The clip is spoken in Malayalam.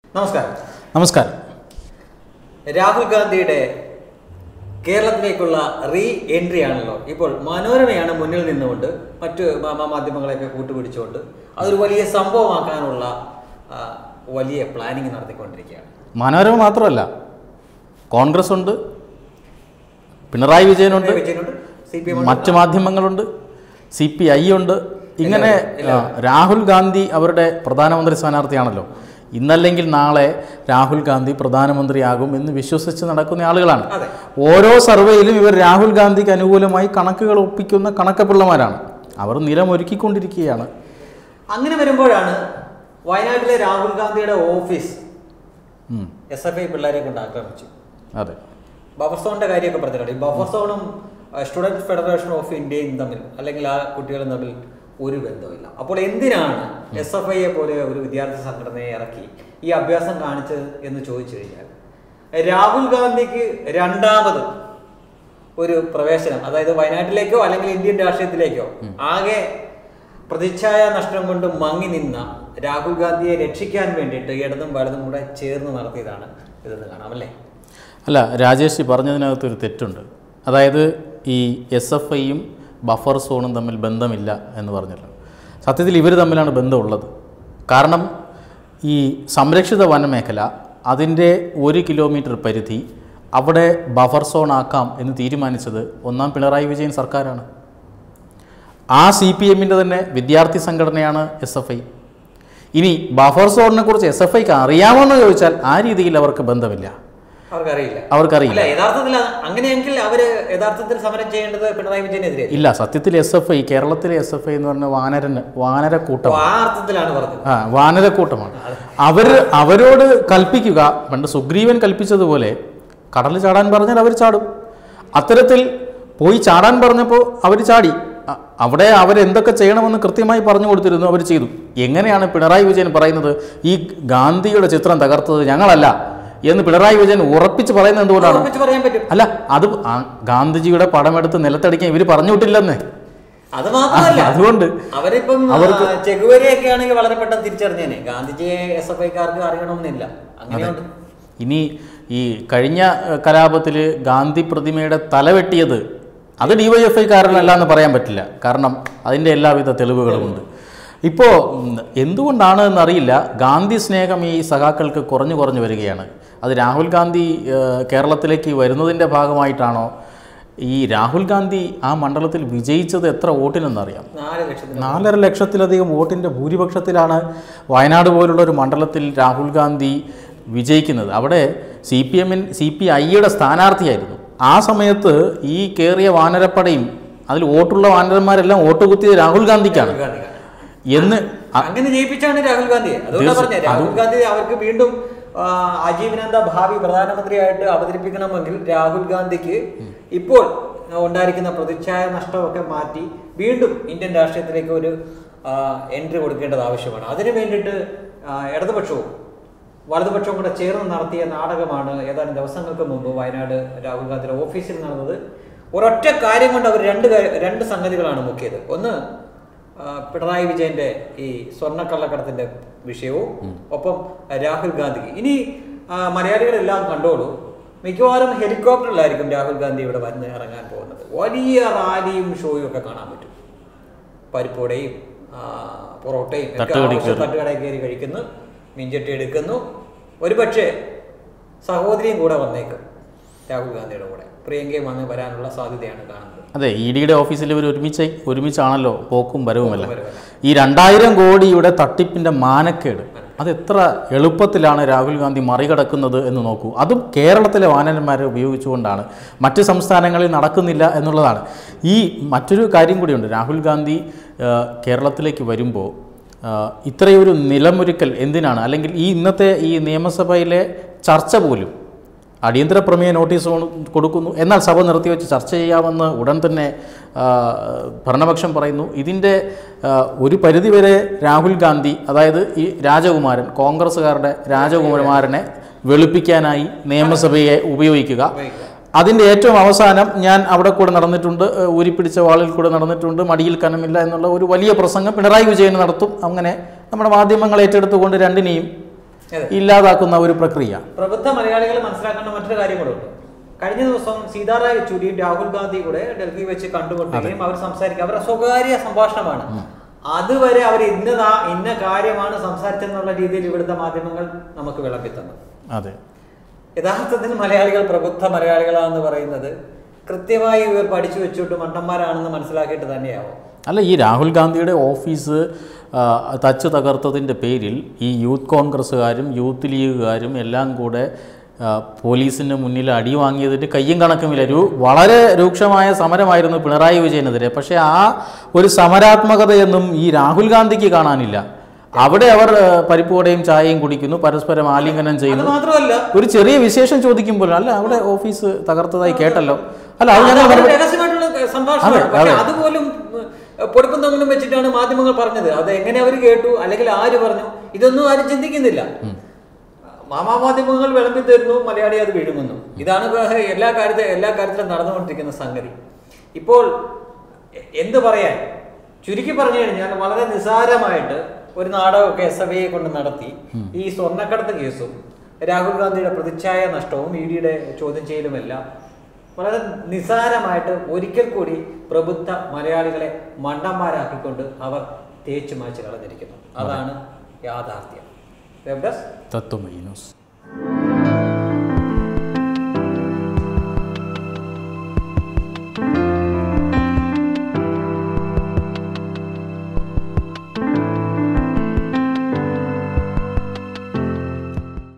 നമസ്കാരം നമസ്കാരം രാഹുൽ ഗാന്ധിയുടെ കേരളത്തിലേക്കുള്ള റീ എൻട്രി ആണല്ലോ ഇപ്പോൾ മനോരമയാണ് മുന്നിൽ നിന്നുകൊണ്ട് മറ്റ് മാ- മാ- മാധ്യമങ്ങളെയൊക്കെ കൂട്ടുപിടിച്ചുകൊണ്ട് അതൊരു വലിയ സംഭവമാക്കാനുള്ള ആ, വലിയ പ്ലാനിങ് നടത്തിക്കൊണ്ടിരിക്കുകയാണ് മനോരമ മാത്രമല്ല കോൺഗ്രസ് ഉണ്ട് പിണറായി വിജയനുണ്ട് വിജയനുണ്ട് സി പി എം മറ്റ് മാധ്യമങ്ങളുണ്ട് സി പി ഐ ഉണ്ട് ഇങ്ങനെ ആ, രാഹുൽ ഗാന്ധി അവരുടെ പ്രധാനമന്ത്രി സ്ഥാനാർത്ഥിയാണല്ലോ ഇന്നല്ലെങ്കിൽ നാളെ രാഹുൽ ഗാന്ധി പ്രധാനമന്ത്രിയാകും എന്ന് വിശ്വസിച്ച് നടക്കുന്ന ആളുകളാണ് അതെ ഓരോ സർവേയിലും ഇവർ രാഹുൽ ഗാന്ധിക്ക് അനുകൂലമായി കണക്കുകൾ ഒപ്പിക്കുന്ന കണക്കപ്പിള്ളമാരാണ് അവർ നിലമൊരുക്കിക്കൊണ്ടിരിക്കുകയാണ് അങ്ങനെ വരുമ്പോഴാണ് വയനാട്ടിലെ രാഹുൽ ഗാന്ധിയുടെ ഓഫീസ് ഉം, എസ് എഫ് ഐ പിള്ളേരെ കൊണ്ട് ആക്രമിച്ചു അതെ ബഫർ സോണിന്റെ കാര്യമൊക്കെ പറഞ്ഞിട്ടുണ്ട് ഈ ബഫർ സോണും സ്റ്റുഡൻറ് ഫെഡറേഷൻ ഓഫ് ഇന്ത്യയും തമ്മിൽ അല്ലെങ്കിൽ ആ കുട്ടികളും തമ്മിൽ ഒരു ബന്ധമില്ല അപ്പോൾ എന്തിനാണ് എസ് എഫ് ഐയെ പോലെ ഒരു വിദ്യാർത്ഥി സംഘടനയെ ഇറക്കി ഈ അഭ്യാസം കാണിച്ചത് എന്ന് ചോദിച്ചു കഴിഞ്ഞാൽ രാഹുൽ ഗാന്ധിക്ക് രണ്ടാമത് ഒരു പ്രവേശനം അതായത് വയനാട്ടിലേക്കോ അല്ലെങ്കിൽ ഇന്ത്യൻ രാഷ്ട്രീയത്തിലേക്കോ ആകെ പ്രതിച്ഛായ നഷ്ടം കൊണ്ട് മങ്ങി നിന്ന രാഹുൽ ഗാന്ധിയെ രക്ഷിക്കാൻ വേണ്ടിയിട്ട് ഇടതും വലതും കൂടെ ചേർന്ന് നടത്തിയതാണ് ഇതെന്ന് കാണാം അല്ലേ അല്ല രാജേഷ് പറഞ്ഞതിനകത്ത് ഒരു തെറ്റുണ്ട് അതായത് ഈ എസ് എഫ് ഐയും ബഫർ സോണും തമ്മിൽ ബന്ധമില്ല എന്ന് പറഞ്ഞല്ലോ സത്യത്തിൽ ഇവർ തമ്മിലാണ് ബന്ധമുള്ളത് കാരണം ഈ സംരക്ഷിത വനമേഖല അതിൻ്റെ ഒരു കിലോമീറ്റർ പരിധി അവിടെ ബഫർ സോൺ ആക്കാം എന്ന് തീരുമാനിച്ചത് ഒന്നാം പിണറായി വിജയൻ സർക്കാരാണ് ആ സി പി എമ്മിൻ്റെ തന്നെ വിദ്യാർത്ഥി സംഘടനയാണ് എസ് എഫ് ഐ ഇനി ബഫർ സോണിനെ കുറിച്ച് എസ് എഫ് ഐക്ക് അറിയാമെന്ന് ചോദിച്ചാൽ ആ രീതിയിൽ അവർക്ക് ബന്ധമില്ല അവർക്കറിയില്ല അവർക്കറിയില്ല അല്ല യഥാർത്ഥത്തിൽ അത് അങ്ങനെയെങ്കിൽ അവര് യഥാർത്ഥത്തിൽ സമരം ചെയ്യേണ്ടത് പിണറായി വിജയനെതിരെ ഇല്ല സത്യത്തിൽ എസ് എഫ് ഐ കേരളത്തിലെ എസ് എഫ് ഐ എന്ന് പറഞ്ഞ വാനരന് വാനരക്കൂട്ടം ആ അർത്ഥത്തിലാണ് പറഞ്ഞത് ആ വാനരക്കൂട്ടമാണ് അവർ അവരോട് കൽപ്പിക്കുക പണ്ട് സുഗ്രീവൻ കൽപ്പിച്ചതുപോലെ കടൽ ചാടാൻ പറഞ്ഞാൽ അവർ ചാടും അത്തരത്തിൽ പോയി ചാടാൻ പറഞ്ഞപ്പോൾ അവർ ചാടി അ- അവിടെ അവരെന്തൊക്കെ ചെയ്യണമെന്ന് കൃത്യമായി പറഞ്ഞു കൊടുത്തിരുന്നു അവർ ചെയ്തു എങ്ങനെയാണ് പിണറായി വിജയൻ പറയുന്നത് ഈ ഗാന്ധിയുടെ ചിത്രം തകർത്തത് ഞങ്ങളല്ല എന്ന് പിണറായി വിജയൻ ഉറപ്പിച്ച് പറയുന്നത് എന്തുകൊണ്ടാണ് ഉറപ്പിച്ച് പറയാൻ പറ്റും അല്ല അത് ആ ഗാന്ധിജിയുടെ പടമെടുത്ത് നിലത്തടിക്കാൻ ഇവർ പറഞ്ഞു വിട്ടില്ലെന്നേ അത് മാത്രമല്ല അതുകൊണ്ട് അവരിപ്പം അവർക്ക് ആ, ചെഗുവേരയൊക്കെ ആണെങ്കിൽ വളരെ പെട്ടെന്ന് തിരിച്ചറിഞ്ഞേനെ ഗാന്ധിജിയെ എസ് എഫ് ഐക്കാർക്ക് അറിയണമെന്നില്ല അങ്ങനെയുണ്ട് ഇനി ഈ കഴിഞ്ഞ കലാപത്തിൽ ഗാന്ധി പ്രതിമയുടെ തല വെട്ടിയത് അത് ഡിവൈഎഫ്ഐ കാരനല്ല എന്ന് പറയാൻ പറ്റില്ല കാരണം അതിൻ്റെ എല്ലാവിധ തെളിവുകളുമുണ്ട് ഇപ്പോൾ എന്തുകൊണ്ടാണ് എന്നറിയില്ല ഗാന്ധി സ്നേഹം ഈ സഖാക്കൾക്ക് കുറഞ്ഞു കുറഞ്ഞു വരികയാണ് അത് രാഹുൽ ഗാന്ധി ഏഹ്, കേരളത്തിലേക്ക് വരുന്നതിൻ്റെ ഭാഗമായിട്ടാണോ ഈ രാഹുൽ ഗാന്ധി ആ മണ്ഡലത്തിൽ വിജയിച്ചത് എത്ര വോട്ടിനെന്നറിയാം നാല് ലക്ഷത്തിന് നാലര ലക്ഷത്തിലധികം വോട്ടിൻ്റെ ഭൂരിപക്ഷത്തിലാണ് വയനാട് പോലുള്ള ഒരു മണ്ഡലത്തിൽ രാഹുൽ ഗാന്ധി വിജയിക്കുന്നത് അവിടെ സി പി എമ്മിൻ സി പി ഐയുടെ സ്ഥാനാർത്ഥിയായിരുന്നു ആ സമയത്ത് ഈ കയറിയ വാനരപ്പടയും അതിൽ വോട്ടുള്ള വാനരന്മാരെല്ലാം വോട്ട് കുത്തിയത് രാഹുൽ ഗാന്ധിക്കാണ് രാഹുൽ ഗാന്ധി എന്ന് അ- അങ്ങനെ ജയിപ്പിച്ചാണ് രാഹുൽ ഗാന്ധിയെ അതുകൊണ്ടാണ് പറഞ്ഞത് രാഹുൽ ഗാന്ധി അവർക്ക് വീണ്ടും ആ, അജീവനന്ദ ഭാവി പ്രധാനമന്ത്രിയായിട്ട് അവതരിപ്പിക്കണമെങ്കിൽ രാഹുൽ ഗാന്ധിക്ക് ഇപ്പോൾ ഉണ്ടായിരിക്കുന്ന പ്രതിച്ഛായ നഷ്ടമൊക്കെ മാറ്റി വീണ്ടും ഇന്ത്യൻ രാഷ്ട്രീയത്തിലേക്ക് ഒരു എൻട്രി കൊടുക്കേണ്ടത് ആവശ്യമാണ് അതിനു വേണ്ടിയിട്ട് ആ, ഇടതുപക്ഷവും വലതുപക്ഷവും കൂടെ ചേർന്ന് നടത്തിയ നാടകമാണ് ഏതാനും ദിവസങ്ങൾക്ക് മുമ്പ് വയനാട് രാഹുൽ ഗാന്ധിയുടെ ഓഫീസിൽ നടന്നത് ഒരൊറ്റ കാര്യം കൊണ്ട് അവർ രണ്ട് കാര്യം- രണ്ട് സംഗതികളാണ് മുക്കിയത് ഒന്ന് ആ, പിണറായി വിജയന്റെ ഈ സ്വർണ്ണക്കള്ളക്കടത്തിന്റെ വിഷയവും ഒപ്പം രാഹുൽ ഗാന്ധിക്ക് ഇനി ആ, മലയാളികളെല്ലാം കണ്ടോളൂ മിക്കവാറും ഹെലികോപ്റ്ററിലായിരിക്കും രാഹുൽ ഗാന്ധി ഇവിടെ വന്ന് ഇറങ്ങാൻ പോകുന്നത് വലിയ റാലിയും ഷോയും ഒക്കെ കാണാൻ പറ്റും പരിപ്പോടെയും ആ, പൊറോട്ടയും ഒക്കെ തട്ടുകടയിൽ ആവശ്യം കയറി. തട്ടുകടയിൽ കയറി കഴിക്കുന്നു മീൻചട്ടി എടുക്കുന്നു ഒരുപക്ഷെ സഹോദരിയും കൂടെ വന്നേക്കും രാഹുൽ ഗാന്ധിയുടെ കൂടെ പ്രിയങ്കയും വന്ന് വരാനുള്ള സാധ്യതയാണ് കാണുന്നത് അതെ ഇ ഡിയുടെ ഓഫീസിൽ ഇവർ ഒരുമിച്ച് ഒരുമിച്ചാണല്ലോ പോക്കും വരവുമല്ല വരവുമല്ല. ഈ രണ്ടായിരം കോടിയുടെ തട്ടിപ്പിൻ്റെ മാനക്കേട് അത് എത്ര എളുപ്പത്തിലാണ് രാഹുൽ ഗാന്ധി മറികടക്കുന്നത് എന്ന് നോക്കൂ അതും കേരളത്തിലെ വാനരന്മാരെ ഉപയോഗിച്ചുകൊണ്ടാണ് മറ്റ് സംസ്ഥാനങ്ങളിൽ നടക്കുന്നില്ല എന്നുള്ളതാണ് ഈ മറ്റൊരു കാര്യം കൂടിയുണ്ട് രാഹുൽ ഗാന്ധി ആ, കേരളത്തിലേക്ക് വരുമ്പോൾ ആ, ഇത്രയൊരു നിലമൊരുക്കൽ എന്തിനാണ് അല്ലെങ്കിൽ ഈ ഇന്നത്തെ ഈ നിയമസഭയിലെ ചർച്ച പോലും അടിയന്തര പ്രമേയ നോട്ടീസ് കൊ- കൊടുക്കുന്നു എന്നാൽ സഭ നിർത്തിവെച്ച് ചർച്ച ചെയ്യാമെന്ന് ഉടൻ തന്നെ ആ, ഭരണപക്ഷം പറയുന്നു ഇതിൻ്റെ ആ, ഒരു പരിധിവരെ രാഹുൽ ഗാന്ധി അതായത് ഈ രാജകുമാരൻ കോൺഗ്രസ്സുകാരുടെ രാജകുമാരനെ വെളുപ്പിക്കാനായി നിയമസഭയെ ഉപയോഗിക്കുക അതിൻ്റെ ഏറ്റവും അവസാനം ഞാൻ അവിടെ കൂടെ നടന്നിട്ടുണ്ട് ഏഹ് ഊരിപ്പിടിച്ച വാളിൽ കൂടെ നടന്നിട്ടുണ്ട് മടിയിൽ കനമില്ല എന്നുള്ള ഒരു വലിയ പ്രസംഗം പിണറായി വിജയൻ നടത്തും അങ്ങനെ നമ്മുടെ മാധ്യമങ്ങൾ ഏറ്റെടുത്തുകൊണ്ട് രണ്ടിനെയും അതെ. ഇല്ലാതാക്കുന്ന ഒരു പ്രക്രിയ പ്രബുദ്ധ മലയാളികൾ മനസ്സിലാക്കേണ്ട മറ്റൊരു കാര്യം കൂടെ ഉണ്ട് കഴിഞ്ഞ ദിവസം സീതാറാം യെച്ചൂരിയും രാഹുൽ ഗാന്ധി കൂടെ ഡൽഹി വെച്ച് കണ്ടുകൊണ്ടിരിക്കുകയും അവർ സംസാരിക്കുക അവരുടെ സ്വകാര്യ സംഭാഷണമാണ് അതുവരെ അവർ ഇന്നതാ ഇന്ന കാര്യമാണ് സംസാരിച്ചെന്നുള്ള രീതിയിൽ ഇവിടുത്തെ മാധ്യമങ്ങൾ നമുക്ക് വിളമ്പിത്തന്നു അതെ യഥാർത്ഥത്തിൽ മലയാളികൾ പ്രബുദ്ധ മലയാളികളാണെന്ന് പറയുന്നത് കൃത്യമായി ഇവർ പഠിച്ചു വെച്ചിട്ട് മണ്ടന്മാരാണെന്ന് മനസ്സിലാക്കിയിട്ട് തന്നെയാവും അല്ല ഈ രാഹുൽ ഗാന്ധിയുടെ ഓഫീസ് ആ, തച്ച് തകർത്തതിൻ്റെ പേരിൽ ഈ യൂത്ത് കോൺഗ്രസ്സുകാരും യൂത്ത് ലീഗുകാരും എല്ലാം കൂടെ ആ, പോലീസിന് മുന്നിൽ അടി വാങ്ങിയതിൻ്റെ കയ്യും കണക്കുമില്ല ഒരു വളരെ രൂക്ഷമായ സമരമായിരുന്നു പിണറായി വിജയനെതിരെ പക്ഷേ ആ ഒരു സമരാത്മകതയൊന്നും ഈ രാഹുൽ ഗാന്ധിക്ക് കാണാനില്ല അവിടെ അവർ ആ, പരിപ്പുവടയും ചായയും കുടിക്കുന്നു പരസ്പരം ആലിംഗനം അത് ചെയ്യുന്നു മാത്രമല്ല ഒരു ചെറിയ വിശേഷം ചോദിക്കുമ്പോൾ അല്ല അവിടെ ഓഫീസ് തകർത്തതായി കേട്ടല്ലോ അല്ല അത് അത് ഞങ്ങൾ വളരെ മറുപടി- രഹസ്യമായിട്ടുള്ള സംഭാഷണമാണ് അതെ, പക്ഷെ അതെ. അതുപോലും ഏഹ്, പൊടിപ്പും തമ്മിലും വെച്ചിട്ടാണ് മാധ്യമങ്ങൾ പറഞ്ഞത് അത് എങ്ങനെ അവർ കേട്ടു അല്ലെങ്കിൽ ആര് പറഞ്ഞു ഇതൊന്നും ആരും ചിന്തിക്കുന്നില്ല മാമാ മാധ്യമങ്ങൾ വിളമ്പി തരുന്നു മലയാളി അത് വിഴുങ്ങുന്നു ഇതാണ് ഇപ്പൊ എല്ലാ കാര്യത്തെ എല്ലാ കാര്യത്തിലും നടന്നുകൊണ്ടിരിക്കുന്ന സംഗതി ഇപ്പോൾ എ- എന്ത് പറയാൻ ചുരുക്കി പറഞ്ഞു കഴിഞ്ഞാൽ വളരെ നിസാരമായിട്ട് ഒരു നാടകമൊക്കെ എസ് എഫ് ഐയെ കൊണ്ട് നടത്തി ഈ സ്വർണ്ണക്കടത്ത് കേസും രാഹുൽ ഗാന്ധിയുടെ പ്രതിച്ഛായ നഷ്ടവും ഇ ഡിയുടെ ചോദ്യം ചെയ്യലുമെല്ലാം വളരെ നിസാരമായിട്ട് ഒരിക്കൽ കൂടി പ്രബുദ്ധ മലയാളികളെ മണ്ടന്മാരാക്കിക്കൊണ്ട് അവർ തേച്ചു മാച്ച് കളഞ്ഞിരിക്കുന്നു അതാണ് യാഥാർത്ഥ്യം വെബ് ഡെസ്ക് തത്വമൈ ന്യൂസ്